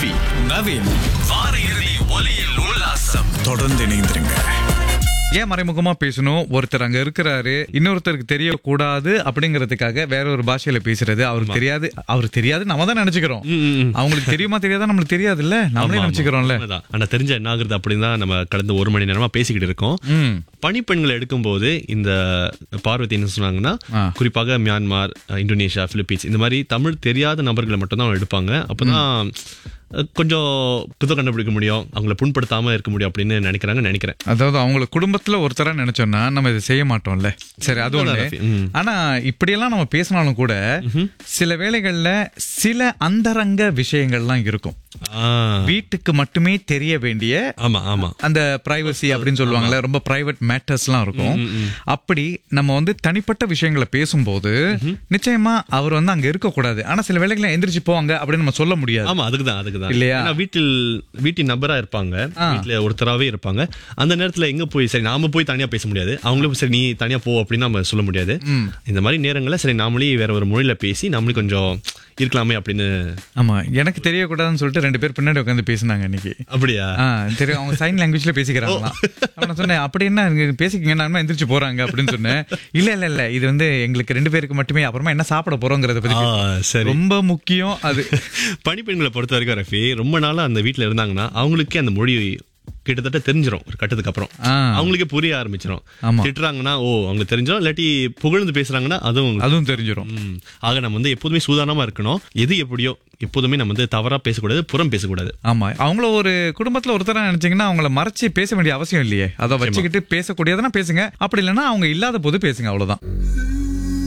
ரஃபி நவீன் வார இறுதி ஒலியில் உல்லாசம் தொடர்ந்து இணைந்திருங்க ஏன் மறைமுகமா பேசணும் ஒருத்தர் அங்க இருக்கிறாரு இன்னொருத்தருக்கு தெரியக்கூடாது அப்படிங்கறதுக்காக வேற ஒரு பாஷையில பேசுறது அவருக்கு தெரியாது அவருக்கு தெரியாது நம்ம தான் நினைச்சுக்கிறோம் அவங்களுக்கு தெரியுமா தெரியாதா நம்மளுக்கு தெரியாதுல்ல நம்மளே நினைச்சுக்கிறோம்ல உண்மைதான். ஆனா தெரிஞ்ச என்ன ஆகுறது அப்படின்னு தான் நம்ம கடந்த ஒரு மணி நேரமா பேசிக்கிட்டு இருக்கோம் ம் பணிப்பெண்களை எடுக்கும்போது இந்த பார்வதி என்ன சொன்னாங்கன்னா ஆ. குறிப்பாக மியான்மார் அஹ், இந்தோனேஷியா பிலிப்பீன்ஸ் இந்த மாதிரி தமிழ் தெரியாத நபர்களை மட்டும் தான் எடுப்பாங்க அப்பதான் அஹ், கொஞ்சம் புது கண்டுபிடிக்க முடியும் அவங்கள புண்படுத்தாம இருக்க முடியும் அப்படின்னு நினைக்கிறாங்க நினைக்கிறேன் அதாவது அவங்கள குடும்பத்துல ஒருத்தரா நினைச்சோம்னா நம்ம இதை செய்ய மாட்டோம்ல சரி அது ஒண்ணு ம். ஆனா இப்படியெல்லாம் நம்ம பேசினாலும் கூட சில வேளைகள்ல சில அந்தரங்க விஷயங்கள்லாம் இருக்கும் ஆ, வீட்டுக்கு மட்டுமே தெரிய வேண்டிய ஆமா ஆமா அந்த பிரைவசி அப்படின்னு சொல்லுவாங்கல்ல ரொம்ப பிரைவேட் மேட்டர்ஸ்லாம் இருக்கும் அப்படி நம்ம வந்து தனிப்பட்ட விஷயங்களை பேசும்போது நிச்சயமா அவர் வந்து அங்க இருக்க கூடாது ஆனா சில வேளைகள்ல எந்திரிச்சு போவாங்க அப்படின்னு நம்ம சொல்ல முடியாது ஆமா அதுக்குதான் அதுக்குதான் இல்லையா? ஏன்னா வீட்டில் வீட்டின் நபரா இருப்பாங்க வீட்டுல ஒருத்தராவே இருப்பாங்க அந்த நேரத்துல எங்க போய் சரி நாம போய் தனியா பேச முடியாது அவங்களும் சரி நீ தனியா போ அப்படின்னு நம்ம சொல்ல முடியாது இந்த மாதிரி நேரங்கள்ல சரி நாமளே வேற ஒரு மொழியில பேசி நம்மளே கொஞ்சம் இருக்கலாமே அப்படின்னு ஆமா எனக்கு தெரியக்கூடாதுன்னு சொல்லிட்டு ரெண்டு பேர் பின்னாடி உட்காந்து பேசினாங்க இன்னைக்கு அப்படியா ஆ தெரியும் அவங்க சைன் லாங்குவேஜ்ல பேசிக்கிறாங்களாம் அப்ப நான் சொன்னேன் அப்படி என்ன நீங்க பேசிக்கங்க நான் எந்திரிச்சு போறாங்க அப்படின்னு சொன்னேன் இல்ல இல்ல இல்ல இது வந்து எங்களுக்கு ரெண்டு பேருக்கு மட்டுமே அப்புறமா என்ன சாப்பிட போறோங்கிறத பத்தி ஆ, பேசு- சரி ரொம்ப முக்கியம் அது பணிப்பெண்களை பொறுத்த வரைக்கும் ரஃபி ரொம்ப நாளா அந்த வீட்ல இருந்தாங்கன்னா அவங்களுக்கே அந்த மொழி கிட்டத்தட்ட தெரிஞ்சிரும் ஒரு கட்டத்துக்கு அப்புறம் ஆ. அவங்களுக்கே புரிய ஆரம்பிச்சிரும் ஆமா. திட்டுறாங்கன்னா ஓ அவங்க தெரிஞ்சிடும் இல்லாட்டி புகழ்ந்து பேசுறாங்கன்னா அதுவும் அதுவும் தெரிஞ்சிரும் ம். ஆக நம்ம வந்து எப்போதுமே சூதானமா இருக்கணும் எது எப்படியோ எப்போதுமே நம்ம வந்து தவறா பேசக்கூடாது புறம் பேசக்கூடாது ஆமா அவங்கள ஒரு குடும்பத்துல ஒருத்தரா நினைச்சீங்கன்னா அவங்கள மறைச்சு பேச வேண்டிய அவசியம் இல்லையே அதை வச்சுக்கிட்டு பேசக்கூடியதுன்னா பேசுங்க அப்படி இல்லைன்னா அவங்க இல்லாத போது பேசுங்க அவ்வளவுதான்